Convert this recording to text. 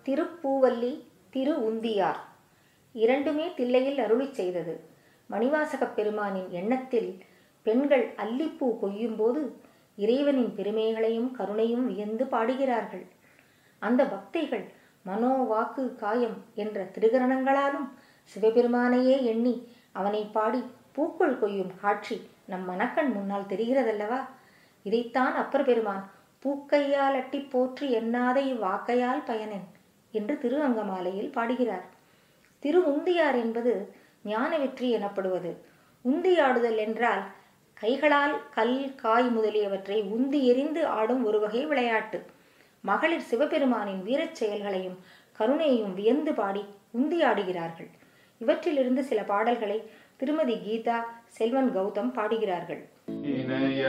திருப்பூவல்லி திரு உந்தியார் இரண்டுமே தில்லையில் அருளிச் செய்தது மணிவாசகப் பெருமானின் எண்ணத்தில் பெண்கள் அல்லிப்பூ கொய்யும்போது இறைவனின் பெருமைகளையும் கருணையும் வியந்து பாடுகிறார்கள் அந்த பக்தைகள் மனோ வாக்கு காயம் என்ற திருகரணங்களாலும் சிவபெருமானையே எண்ணி அவனை பாடி பூக்கள் கொய்யும் காட்சி நம் மனக்கண் முன்னால் தெரிகிறதல்லவா இதைத்தான் அப்பர் பெருமான் பூக்கையால் அட்டி போற்றி எண்ணாத இவ்வாக்கையால் பயனென் என்று திரு அங்கமாலையில் பாடுகிறார் திரு உந்தியார் என்பது ஞான வெற்றி எனப்படுவது உந்தியாடுதல் என்றால் கைகளால் கல் காய் முதலியவற்றை உந்தி எறிந்து ஆடும் ஒரு வகை விளையாட்டு மகளிர் சிவபெருமானின் வீரச் செயல்களையும் கருணையையும் வியந்து பாடி உந்தி ஆடுகிறார்கள் இவற்றிலிருந்து சில பாடல்களை திருமதி கீதா செல்வன் கௌதம் பாடுகிறார்கள் இணைய